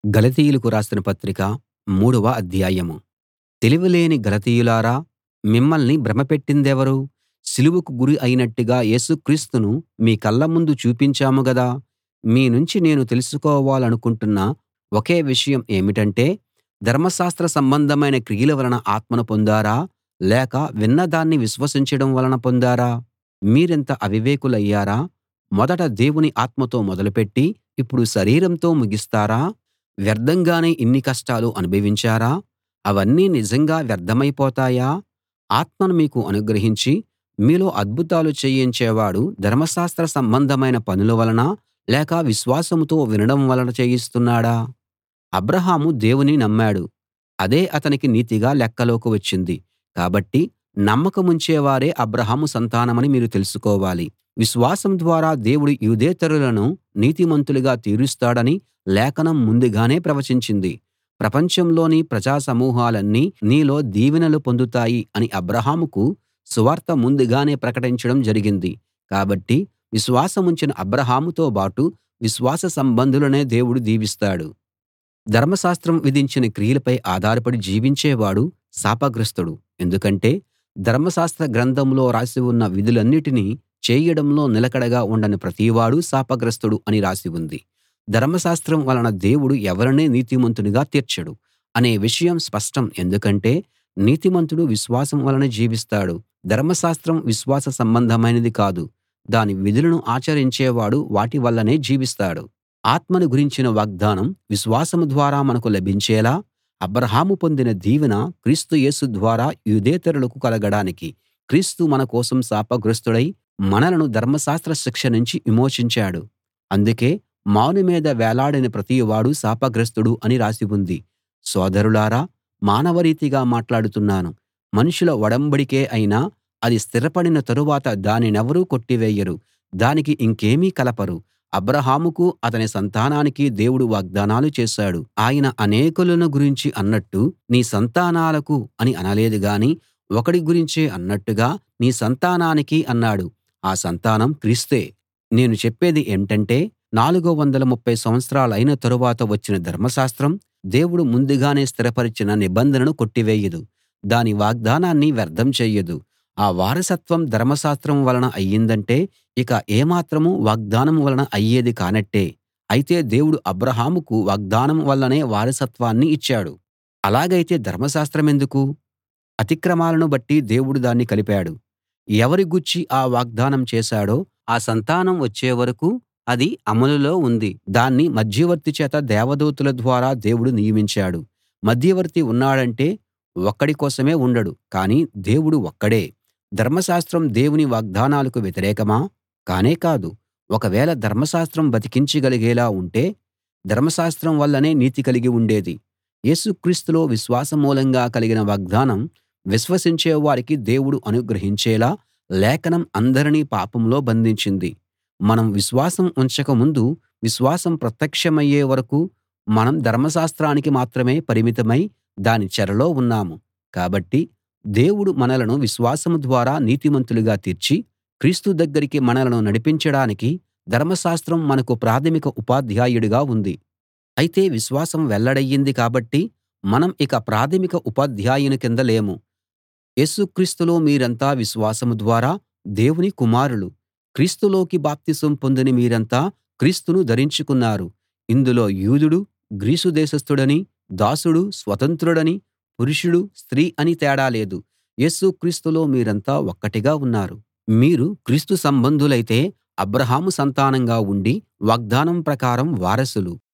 గలతీయులకు రాసిన పత్రిక మూడవ అధ్యాయం తెలివిలేని గలతీయులారా మిమ్మల్ని భ్రమపెట్టిందెవరు సిలువకు గురి అయినట్టుగా యేసు క్రీస్తును మీ కళ్ళ ముందు చూపించాము గదా మీ నుంచి నేను తెలుసుకోవాలనుకుంటున్న ఒకే విషయం ఏమిటంటే ధర్మశాస్త్ర సంబంధమైన క్రియల వలన ఆత్మను పొందారా లేక విన్నదాన్ని విశ్వసించడం వలన పొందారా మీరింత అవివేకులయ్యారా మొదట దేవుని ఆత్మతో మొదలుపెట్టి ఇప్పుడు శరీరంతో ముగిస్తారా వ్యర్థంగానే ఇన్ని కష్టాలు అనుభవించారా అవన్నీ నిజంగా వ్యర్థమైపోతాయా ఆత్మను మీకు అనుగ్రహించి మీలో అద్భుతాలు చేయించేవాడు ధర్మశాస్త్ర సంబంధమైన పనుల వలనా లేక విశ్వాసంతో వినడం వలన చేయిస్తున్నాడా అబ్రాహాము దేవుని నమ్మాడు అదే అతనికి నీతిగా లెక్కలోకి వచ్చింది కాబట్టి నమ్మకముంచేవారే అబ్రాహాము సంతానమని మీరు తెలుసుకోవాలి విశ్వాసం ద్వారా దేవుడు యూదేతరులను నీతిమంతులుగా తీరుస్తాడని లేఖనం ముందుగానే ప్రవచించింది ప్రపంచంలోని ప్రజా సమూహాలన్నీ నీలో దీవెనలు పొందుతాయి అని అబ్రాహాముకు సువార్త ముందుగానే ప్రకటించడం జరిగింది కాబట్టి విశ్వాసముంచిన అబ్రాహాముతో బాటు విశ్వాస సంబంధులనే దేవుడు దీవిస్తాడు ధర్మశాస్త్రం విధించిన క్రియలపై ఆధారపడి జీవించేవాడు శాపగ్రస్తుడు ఎందుకంటే ధర్మశాస్త్ర గ్రంథంలో రాసి ఉన్న విధులన్నిటినీ చేయడంలో నిలకడగా ఉండని ప్రతివాడూ శాపగ్రస్తుడు అని రాసి ఉంది ధర్మశాస్త్రం వలన దేవుడు ఎవరినీ నీతిమంతునిగా తీర్చడు అనే విషయం స్పష్టం ఎందుకంటే నీతిమంతుడు విశ్వాసం వలన జీవిస్తాడు ధర్మశాస్త్రం విశ్వాస సంబంధమైనది కాదు దాని విధులను ఆచరించేవాడు వాటి వల్లనే జీవిస్తాడు ఆత్మను గురించిన వాగ్దానం విశ్వాసం ద్వారా మనకు లభించేలా అబ్రాహాము పొందిన దీవెన క్రీస్తు యేసు ద్వారా యూదేతరులకు కలగడానికి క్రీస్తు మన కోసం శాపగ్రస్తుడై మనలను ధర్మశాస్త్ర శిక్ష నుంచి విమోచించాడు అందుకే మాను మీద వేలాడిన ప్రతివాడూ శాపగ్రస్తుడు అని రాసి ఉంది సోదరులారా మానవరీతిగా మాట్లాడుతున్నాను మనుషుల ఒడంబడికే అయినా అది స్థిరపడిన తరువాత దానినెవరూ కొట్టివేయరు దానికి ఇంకేమీ కలపరు అబ్రాహాముకు అతని సంతానానికి దేవుడు వాగ్దానాలు చేశాడు ఆయన అనేకులను గురించి అన్నట్టు నీ సంతానాలకు అని అనలేదు గాని ఒకడి గురించే అన్నట్టుగా నీ సంతానానికి అన్నాడు ఆ సంతానం క్రీస్తే నేను చెప్పేది ఏంటంటే నాలుగు వందల ముప్ఫై సంవత్సరాలైన తరువాత వచ్చిన ధర్మశాస్త్రం దేవుడు ముందుగానే స్థిరపరిచిన నిబంధనను కొట్టివేయదు దాని వాగ్దానాన్ని వ్యర్థం చెయ్యదు ఆ వారసత్వం ధర్మశాస్త్రం వలన అయ్యిందంటే ఇక ఏమాత్రం వాగ్దానం వలన అయ్యేది కానట్టే అయితే దేవుడు అబ్రాహాముకు వాగ్దానం వల్లనే వారసత్వాన్ని ఇచ్చాడు అలాగైతే ధర్మశాస్త్రమెందుకు అతిక్రమాలను బట్టి దేవుడు దాన్ని కలిపాడు ఎవరి గూర్చి ఆ వాగ్దానం చేశాడో ఆ సంతానం వచ్చే వరకూ అది అమలులో ఉంది దాన్ని మధ్యవర్తి చేత దేవదూతల ద్వారా దేవుడు నియమించాడు మధ్యవర్తి ఉన్నాడంటే ఒక్కడి కోసమే ఉండడు కానీ దేవుడు ఒక్కడే ధర్మశాస్త్రం దేవుని వాగ్దానాలకు వ్యతిరేకమా కానే కాదు ఒకవేళ ధర్మశాస్త్రం బతికించగలిగేలా ఉంటే ధర్మశాస్త్రం వల్లనే నీతి కలిగి ఉండేది యేసు క్రీస్తులో విశ్వాసం మూలంగా కలిగిన వాగ్దానం విశ్వసించే వారికి దేవుడు అనుగ్రహించేలా లేఖనం అందరినీ పాపంలో బంధించింది మనం విశ్వాసం ఉంచక ముందు విశ్వాసం ప్రత్యక్షమయ్యే వరకూ మనం ధర్మశాస్త్రానికి మాత్రమే పరిమితమై దాని చెరలో ఉన్నాము కాబట్టి దేవుడు మనలను విశ్వాసం ద్వారా నీతిమంతులుగా తీర్చి క్రీస్తు దగ్గరికి మనలను నడిపించడానికి ధర్మశాస్త్రం మనకు ప్రాథమిక ఉపాధ్యాయుడిగా ఉంది అయితే విశ్వాసం వెల్లడయ్యింది కాబట్టి మనం ఇక ప్రాథమిక ఉపాధ్యాయుని కింద లేము యేసు క్రీస్తులో మీరంతా విశ్వాసం ద్వారా దేవుని కుమారులు క్రీస్తులోకి బాప్తిసం పొందిన మీరంతా క్రీస్తును ధరించుకున్నారు ఇందులో యూదుడు గ్రీసు దేశస్థుడని దాసుడు స్వతంత్రుడని పురుషుడు స్త్రీ అని తేడా లేదు యేసు క్రీస్తులో మీరంతా ఒక్కటిగా ఉన్నారు మీరు క్రీస్తు సంబంధులైతే అబ్రాహాము సంతానంగా ఉండి వాగ్దానం ప్రకారం వారసులు